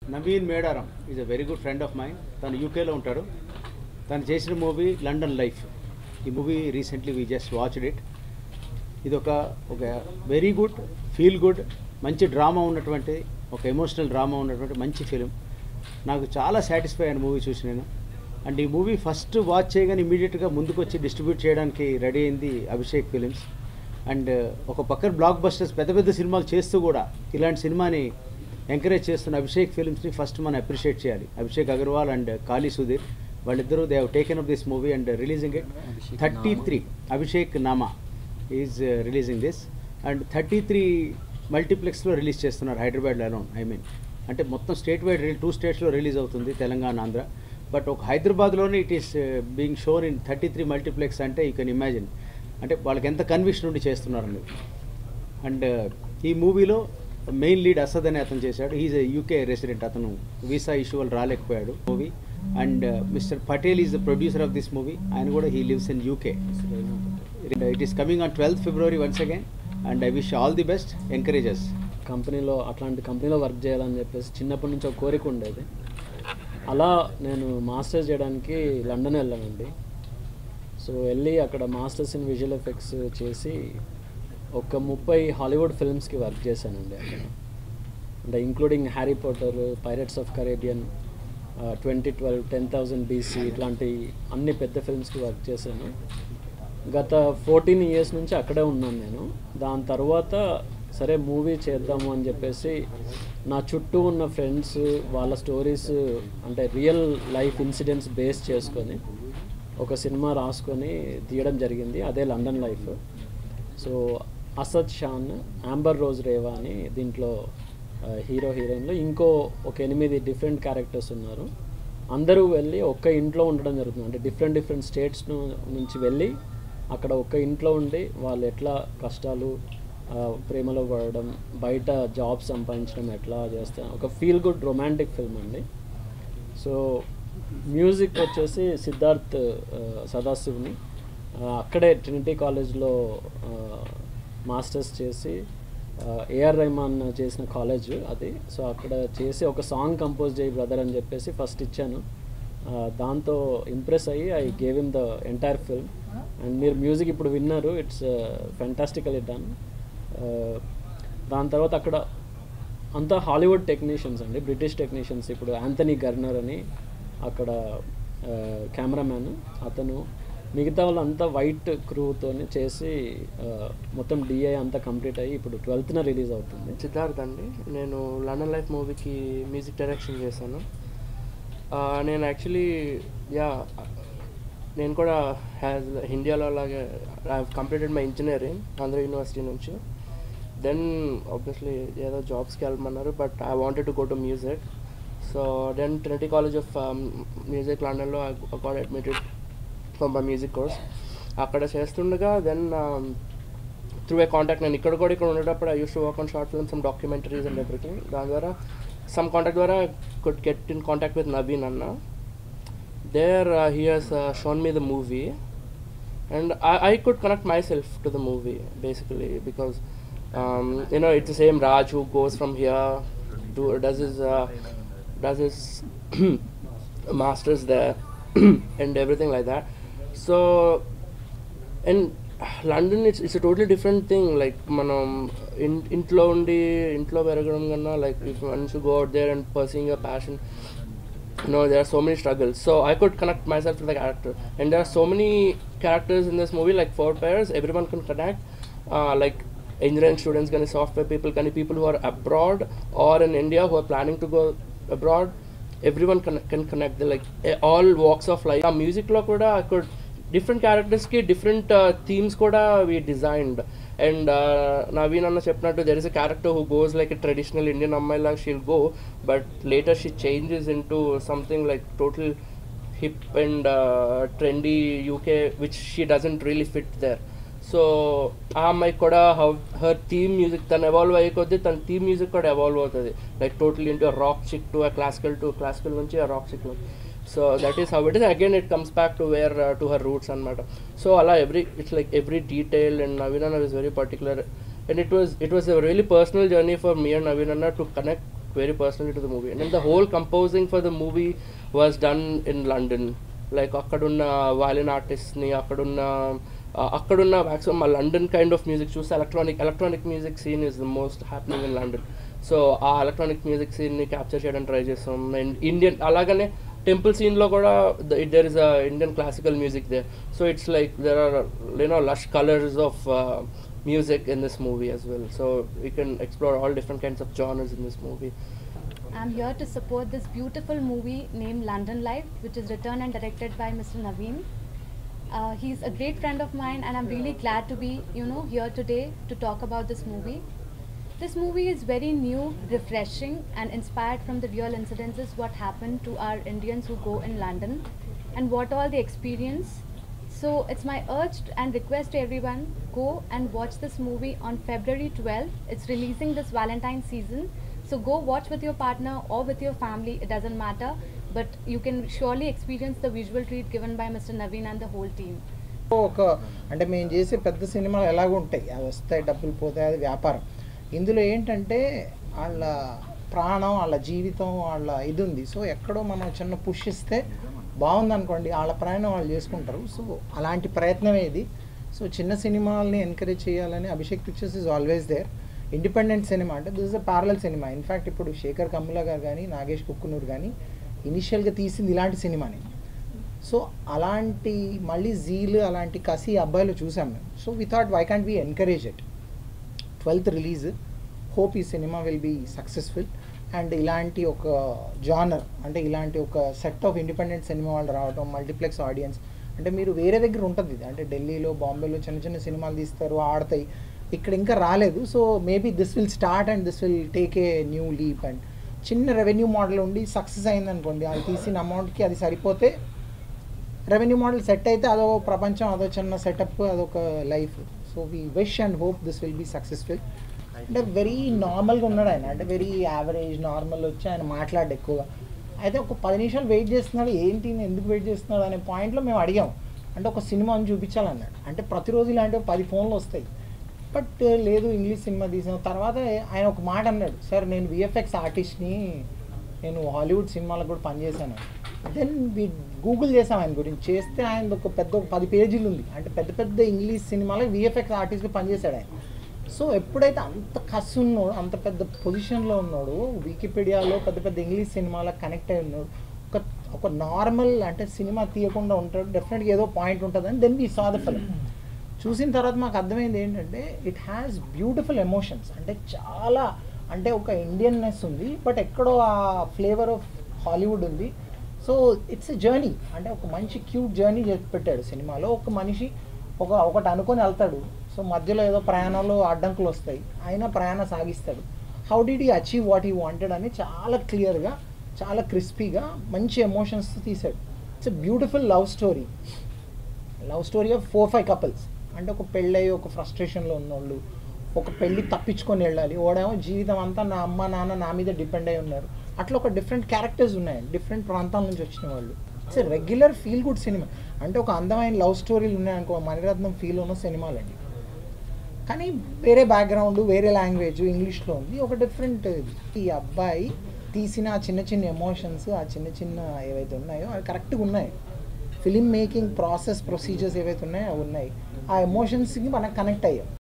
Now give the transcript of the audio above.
Naveen Medaram is a very good friend of mind తను యూకేలో ఉంటాడు తను చేసిన మూవీ లండన్ లైఫ్ ఈ movie recently we just watched it ఇది ఒక ఒక వెరీ గుడ్ ఫీల్ గుడ్ మంచి డ్రామా ఉన్నటువంటి ఒక ఎమోషనల్ డ్రామా ఉన్నటువంటి మంచి ఫిలిం నాకు చాలా సాటిస్ఫై అయిన మూవీ చూసి నేను అండ్ ఈ మూవీ ఫస్ట్ వాచ్ చేయగానే ఇమీడియట్గా ముందుకు వచ్చి డిస్ట్రిబ్యూట్ చేయడానికి రెడీ అయింది అభిషేక్ ఫిలిమ్స్ అండ్ ఒక పక్కన బ్లాక్ బస్టర్స్ పెద్ద పెద్ద సినిమాలు చేస్తూ కూడా ఇలాంటి సినిమాని ఎంకరేజ్ చేస్తున్న అభిషేక్ ఫిలిమ్స్ని ఫస్ట్ మనం అప్రిషియేట్ చేయాలి అభిషేక్ అగర్వాల్ అండ్ కాళీ సుధీర్ వాళ్ళిద్దరూ they have taken up this movie and releasing it thirty three Abhishek Nama is releasing this and thirty three మల్టీప్లెక్స్లో రిలీజ్ చేస్తున్నారు హైదరాబాద్లో అలోన్ ఐ మీన్ అంటే మొత్తం స్టేట్ వైడ్ టూ స్టేట్స్లో రిలీజ్ అవుతుంది తెలంగాణ ఆంధ్ర బట్ ఒక హైదరాబాద్లోనే it is being shown in thirty three multiplex అంటే యూ కెన్ ఇమాజిన్ అంటే వాళ్ళకి ఎంత కన్విక్షన్ ఉండి చేస్తున్నారండి అండ్ ఈ మూవీలో మెయిన్ లీడ్ అసద్ అనే అతను చేశాడు ఈజ్ యూకే రెసిడెంట్ అతను వీసా ఇష్యూ వల్ల రాలేకపోయాడు movie and mister Patel is the producer of this movie ఆయన కూడా he lives in UK it is coming on twelfth February once again and I wish all the best encourages కంపెనీలో అట్లాంటి కంపెనీలో work చేయాలని చెప్పేసి చిన్నప్పటి నుంచి ఒక కోరిక ఉండేది అలా నేను మాస్టర్స్ చేయడానికి లండన్ వెళ్ళానండి సో వెళ్ళి అక్కడ మాస్టర్స్ ఇన్ విజువల్ ఎఫెక్ట్స్ చేసి ఒక ముప్పై హాలీవుడ్ ఫిల్మ్స్కి వర్క్ చేశానండి అక్కడ అంటే including Harry Potter Pirates of Caribbean twenty twelve ten thousand BC ఇట్లాంటి అన్ని పెద్ద ఫిల్మ్స్కి వర్క్ చేశాను గత ఫోర్టీన్ ఇయర్స్ నుంచి అక్కడే ఉన్నాను నేను దాని తర్వాత సరే మూవీ చేద్దాము అని చెప్పేసి నా చుట్టూ ఉన్న ఫ్రెండ్స్ వాళ్ళ స్టోరీస్ అంటే రియల్ లైఫ్ ఇన్సిడెంట్స్ బేస్ చేసుకొని ఒక సినిమా రాసుకొని తీయడం జరిగింది అదే London life so Asad Shan Amber Rose Revah అని దీంట్లో హీరో హీరోయిన్లో ఇంకో ఒక ఎనిమిది డిఫరెంట్ క్యారెక్టర్స్ ఉన్నారు అందరూ వెళ్ళి ఒక్క ఇంట్లో ఉండడం జరుగుతుంది అంటే డిఫరెంట్ డిఫరెంట్ స్టేట్స్ నుంచి వెళ్ళి అక్కడ ఒక్క ఇంట్లో ఉండి వాళ్ళు ఎట్లా కష్టాలు ఆ, ప్రేమలో పడడం బయట జాబ్ సంపాదించడం ఎట్లా చేస్తారు ఒక ఫీల్ గుడ్ రొమాంటిక్ ఫిల్మ్ అండి సో మ్యూజిక్ వచ్చేసి సిద్ధార్థ్ ఆ, సదాశివ్ని ఆ, అక్కడే ట్రినిటీ కాలేజ్లో మాస్టర్స్ చేసి ఏఆర్ రెహమాన్ చేసిన కాలేజ్ అది సో అక్కడ చేసి ఒక సాంగ్ కంపోజ్ చేయి బ్రదర్ అని చెప్పేసి ఫస్ట్ ఇచ్చాను ఆ, దాంతో ఇంప్రెస్ అయ్యి I gave him the entire film and మీరు మ్యూజిక్ ఇప్పుడు విన్నారు ఇట్స్ ఫెంటాస్టికలీ డన్ దాని తర్వాత అక్కడ అంతా హాలీవుడ్ టెక్నీషియన్స్ అండి బ్రిటిష్ టెక్నీషియన్స్ ఇప్పుడు యాంథనీ గర్నర్ అని అక్కడ కెమెరామ్యాన్ అతను మిగతా వాళ్ళంతా వైట్ క్రూతోని చేసి ఆ, మొత్తం డిఐ అంతా కంప్లీట్ అయ్యి ఇప్పుడు ట్వెల్త్న రిలీజ్ అవుతుంది సిద్ధార్థ్ అండి నేను లండన్ లైఫ్ మూవీకి మ్యూజిక్ డైరెక్షన్ చేశాను ఆ, నేను యాక్చువల్లీ యా నేను కూడా హ్యాజ్ ఇండియాలో అలాగే I completed my engineering Andhra university నుంచి దెన్ ఆబ్వియస్లీ ఏదో జాబ్స్కి వెళ్ళమన్నారు but I wanted to go to music so then Trinity College of Music లండన్లో I got admitted for my music course అక్కడ చేస్తుండగా దెన్ త్రూ ఏ కాంటాక్ట్ నేను ఇక్కడ కూడా ఇక్కడ ఉండేటప్పుడు I used to work on short films some documentaries and everything దాని ద్వారా సమ్ కాంటాక్ట్ ద్వారా could get in contact with Naveen అన్న there he has shown me the movie and I, I could connect myself to the movie basically because um, you know it's the same Raj who goes from here to does his uh, does his masters there and everything like that so and London it's it's totally different thing like మనం in ఇంట్లో ఉండి ఇంట్లో పెరగడం కన్నా like if once go out there and pursuing a passion no there are so many struggles so i could connect myself to the character and there are so many characters in this movie like four pairs everyone can connect uh, like engineering students can software people can people who are abroad or in india who are planning to go abroad everyone can, can connect They're like eh, all walks of life ఆ music లో కూడా i could different క్యారెక్టర్స్కి different themes కూడా we designed and Naveen అన్న చెప్పినట్టు there is a character who goes like a traditional Indian అమ్మాయి లాగా she'll go but later she changes into something like total hip and trendy UK which she doesn't really fit there so ఆ అమ్మాయి కూడా how her theme music తను evolve అయ్యే కొద్దీ తన theme music కూడా ఎవాల్వ్ అవుతుంది like total into rock chick to classical to classical నుంచి ఆ rock chic so that is how it is again it comes back to where to her roots అనమాట so అలా every it's like every detail and Naveen అన్న is very particular and it was it was a really personal journey for me and Naveen అన్న to connect very personally to the movie. And then the whole composing for the movie was done in London. Like అక్కడున్న violin ఆర్టిస్ట్ని అక్కడున్న uh, అక్కడున్న maximum మా London kind of music చూస్తే electronic electronic music scene is the most happening in London so ఆ electronic music సీన్ని capture చేయడానికి try చేస్తాం అండ్ ఇండియన్ అలాగనే టెంపుల్ సీన్లో కూడా there is a Indian classical music there so it's like there are you know lush colours of music in this movie as well. So we can explore all different kinds of genres in this movie. I'm here to support this beautiful movie named London Life, which is written and directed by Mr. Naveen. Uh, he's a great friend of mine, and I'm really glad to be, you know, here today to talk about this movie. This movie is very new, refreshing, and inspired from the real incidences what happened to our Indians who go in London, and what all they experience. So it's my urge and request to everyone go and watch this movie on February 12th. It's releasing this Valentine season. So go watch with your partner or with your family, it doesn't matter. But you can surely experience the visual treat given by Mr. Naveen and the whole team. ఒక అంటే మేము చేసే పెద్ద సినిమాలు ఎలాగ ఉంటాయి అవి వస్తాయి డబ్బులు పోతాయి అది వ్యాపారం ఇందులో ఏంటంటే వాళ్ళ ప్రాణం వాళ్ళ జీవితం వాళ్ళ ఇది ఉంది సో ఎక్కడో మనం చిన్న పుష్ ఇస్తే బాగుంది అనుకోండి వాళ్ళ ప్రయాణం వాళ్ళు చేసుకుంటారు సో అలాంటి ప్రయత్నమే ఇది సో చిన్న సినిమాలని ఎంకరేజ్ చేయాలని Abhishek pictures is always there independent cinema అంటే this is a parallel cinema in fact ఇప్పుడు శేఖర్ కమ్ముల గారు కానీ నాగేష్ కుక్కునూరు కానీ ఇనిషియల్గా తీసింది ఇలాంటి సినిమాని సో అలాంటి మళ్ళీ జీల్ అలాంటి కసి అబ్బాయిలు చూసాం మేము so we thought why can't be encourage it twelfth release hope ఈ cinema will be successful and ఇలాంటి ఒక జానర్ అంటే ఇలాంటి ఒక సెట్ ఆఫ్ ఇండిపెండెంట్ సినిమా వాళ్ళు రావడం మల్టీప్లెక్స్ ఆడియన్స్ అంటే మీరు వేరే దగ్గర ఉంటుంది ఇది అంటే ఢిల్లీలో బాంబేలో చిన్న చిన్న సినిమాలు తీస్తారు ఆడతాయి ఇక్కడ ఇంకా రాలేదు so maybe this will start and this will take a new leap and చిన్న రెవెన్యూ మోడల్ ఉండి సక్సెస్ అయిందనుకోండి అది తీసిన అమౌంట్కి అది సరిపోతే రెవెన్యూ మోడల్ సెట్ అయితే అదో ప్రపంచం అదో చిన్న సెటప్ అదొక life so we wish and hope this will be successful అంటే వెరీ నార్మల్గా ఉన్నాడు ఆయన అంటే వెరీ యావరేజ్ నార్మల్ వచ్చి ఆయన మాట్లాడు ఎక్కువగా అయితే ఒక పది నిమిషాలు వెయిట్ చేస్తున్నాడు ఏంటి ఈయన ఎందుకు వెయిట్ చేస్తున్నాడు అనే పాయింట్లో మేము అడిగాం అంటే ఒక సినిమాని చూపించాలన్నాడు అంటే ప్రతిరోజు ఇలాంటివి పది ఫోన్లు వస్తాయి బట్ లేదు ఇంగ్లీష్ సినిమా తీసిన తర్వాత ఆయన ఒక మాట అన్నాడు సార్ నేను విఎఫ్ఎక్స్ ఆర్టిస్ట్ని నేను హాలీవుడ్ సినిమాలకు కూడా పనిచేశాను దెన్ వి గూగుల్ చేసాం ఆయన గురించి చేస్తే ఆయన ఒక పెద్ద ఒక పది పేజీలు ఉంది అంటే పెద్ద పెద్ద ఇంగ్లీష్ సినిమాలకు విఎఫ్ఎక్స్ ఆర్టిస్ట్గా పనిచేశాడు ఆయన సో ఎప్పుడైతే అంత కసి ఉన్నాడు అంత పెద్ద పొజిషన్లో ఉన్నాడు వికీపీడియాలో పెద్ద పెద్ద ఇంగ్లీష్ సినిమాలకు కనెక్ట్ అయి ఉన్నాడు ఒక ఒక నార్మల్ అంటే సినిమా తీయకుండా ఉంటాడు డెఫినెట్గా ఏదో పాయింట్ ఉంటుందని then we saw the film చూసిన తర్వాత మాకు అర్థమైంది ఏంటంటే ఇట్ హ్యాస్ బ్యూటిఫుల్ ఎమోషన్స్ అంటే చాలా అంటే ఒక ఇండియన్నెస్ ఉంది బట్ ఎక్కడో ఆ ఫ్లేవర్ ఆఫ్ హాలీవుడ్ ఉంది సో ఇట్స్ ఎ జర్నీ అంటే ఒక మంచి క్యూట్ జర్నీ చేసి పెట్టాడు సినిమాలో ఒక మనిషి ఒక ఒకటి అనుకొని వెళ్తాడు సో మధ్యలో ఏదో ప్రయాణంలో అడ్డంకులు వస్తాయి అయినా ప్రయాణం సాగిస్తాడు how did he achieve what he wanted అని చాలా క్లియర్గా చాలా క్రిస్పీగా మంచి ఎమోషన్స్ తీశాడు it's a beautiful love story love story of four five couples అంటే ఒక పెళ్ళై ఒక ఫ్రస్ట్రేషన్లో ఉన్నోళ్ళు ఒక పెళ్ళి తప్పించుకొని వెళ్ళాలి ఓడేమో జీవితం అంతా నా అమ్మ నాన్న నా మీద డిపెండ్ అయి ఉన్నారు అట్లా ఒక డిఫరెంట్ క్యారెక్టర్స్ ఉన్నాయి డిఫరెంట్ ప్రాంతాల నుంచి వచ్చిన వాళ్ళు it's regular feel good cinema అంటే ఒక అందమైన లవ్ స్టోరీలు ఉన్నాయనుకో మణిరత్నం ఫీల్ ఉన్న సినిమాలండి కానీ వేరే బ్యాక్గ్రౌండ్ వేరే లాంగ్వేజ్ ఇంగ్లీష్లో ఉంది ఒక డిఫరెంట్ ఈ అబ్బాయి తీసిన ఆ చిన్న చిన్న ఎమోషన్స్ ఆ చిన్న చిన్న ఏవైతే ఉన్నాయో అవి కరెక్ట్గా ఉన్నాయి ఫిలిం మేకింగ్ ప్రాసెస్ ప్రొసీజర్స్ ఏవైతే ఉన్నాయో అవి ఉన్నాయి ఆ ఎమోషన్స్కి మనం కనెక్ట్ అయ్యాం